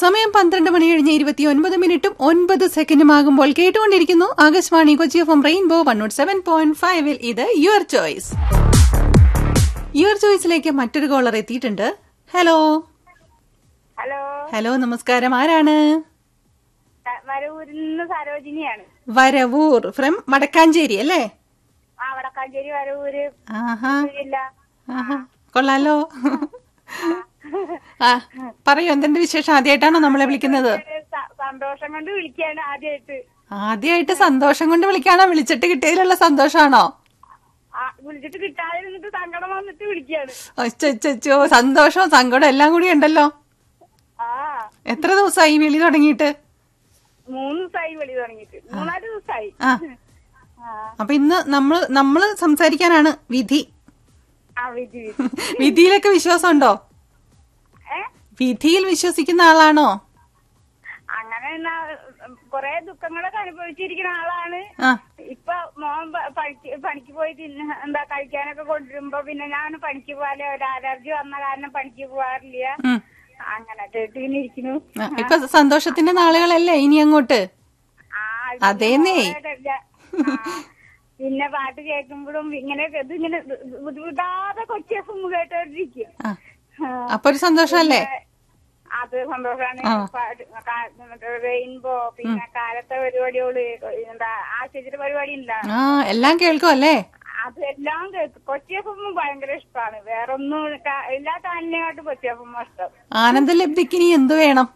സമയം പന്ത്രണ്ട് മണി കഴിഞ്ഞ് ഇരുപത്തി ഒൻപത് മിനിറ്റും ഒൻപത് സെക്കൻഡും ആകുമ്പോൾ കേട്ടുകൊണ്ടിരിക്കുന്നു Akashvani Kochi F M rainbow one naught seven point ഫൈവിൽ ഇത് യുവർ ചോയ്സ് യുവർ ചോയ്സിലേക്ക് മറ്റൊരു കോളർ എത്തിയിട്ടുണ്ട് ഹലോ ഹലോ ഹലോ നമസ്കാരം ആരാണ് ത- വരവൂരിൽ നിന്ന് സരോജിനിയാണ് വരവൂർ ഫ്രം മടക്കാഞ്ചേരി അല്ലേ ആ വടക്കാഞ്ചേരി വരവൂര് ആഹാ ജില്ല ആഹാ കൊള്ളാലോ ആ പറയൂ എന്തെന്റെ വിശേഷം ആദ്യമായിട്ടാണോ നമ്മളെ വിളിക്കുന്നത് ഒരു സ- സന്തോഷം കൊണ്ട് വിളിക്കാണ് ആദ്യമായിട്ട് ആദ്യമായിട്ട് സന്തോഷം കൊണ്ട് വിളിക്കാണോ വിളിച്ചിട്ട് കിട്ടിയതിലുള്ള സന്തോഷാണോ ആ, വിളിച്ചിട്ട് കിട്ടാതിരുന്നിട്ട് സങ്കടം വന്നിട്ട് വിളിക്കാണ് അച്ചോ സന്തോഷവും സങ്കടവും എല്ലാം കൂടി ഉണ്ടല്ലോ ആ എത്ര ദിവസമായി വിളി തുടങ്ങിയിട്ട് മൂന്ന് ദിവസമായി വിളി തുടങ്ങിയിട്ട് മൂന്നാല് ദിവസമായി ആ ആ അപ്പൊ ഇന്ന് നമ്മൾ നമ്മള് സംസാരിക്കാനാണ് വിധി ആ വിധി വിധി വിധിയിലൊക്കെ വിശ്വാസമുണ്ടോ ഏ വിധിയിൽ വിശ്വസിക്കുന്ന ആളാണോ അങ്ങനെ എന്നാ, ഉം, കൊറേ ദുഃഖങ്ങളൊക്കെ അനുഭവിച്ചിരിക്കുന്ന ആളാണ് ആ ഇപ്പൊ മോൻ പ- പണിക്ക് പണിക്ക് പോയി തിന്ന എന്താ കഴിക്കാനൊക്കെ കൊണ്ടുവരുമ്പോ പിന്നെ ഞാൻ പണിക്ക് പോകാതെ ഒരു അലർജി വന്ന കാരണം പണിക്ക് പോകാറില്ല ഉം. അങ്ങനെ കേട്ടിങ്ങനെ ഇരിക്കുന്നു ആ, ഇപ്പൊ സന്തോഷത്തിന്റെ നാളുകളല്ലേ ഇനി അങ്ങോട്ട് ആ, ഇത് അതേന്നേ. മോളെ ഇല്ല. ആ, പിന്നെ പാട്ട് കേൾക്കുമ്പോഴും ഇങ്ങനെ ഇതിങ്ങനെ ബുദ്ധിമുട്ടാതെ കൊച്ചി എഫ് കേട്ടോണ്ടിരിക്കും ആ അപ്പൊ ഒരു സന്തോഷമല്ലേ അത് സന്തോഷാണ് ആ. പാട്ട് കാ- റെയിൻബോ പിന്നെ കാലത്തെ പരിപാടികള് എന്താ ആശുപത്രി പരിപാടി ഉണ്ടാ ആ എല്ലാം കേൾക്കും അല്ലേ അതെല്ലാം കേൾക്കും കൊച്ചി എഫ് ഭയങ്കര ഇഷ്ടമാണ് വേറൊന്നും ക- എല്ലാ ചാനലിനെക്കാട്ടും കൊച്ചി എഫ് ഇഷ്ടം ആനന്ദലബ്ധിക്ക് ഇനി എന്തു വേണം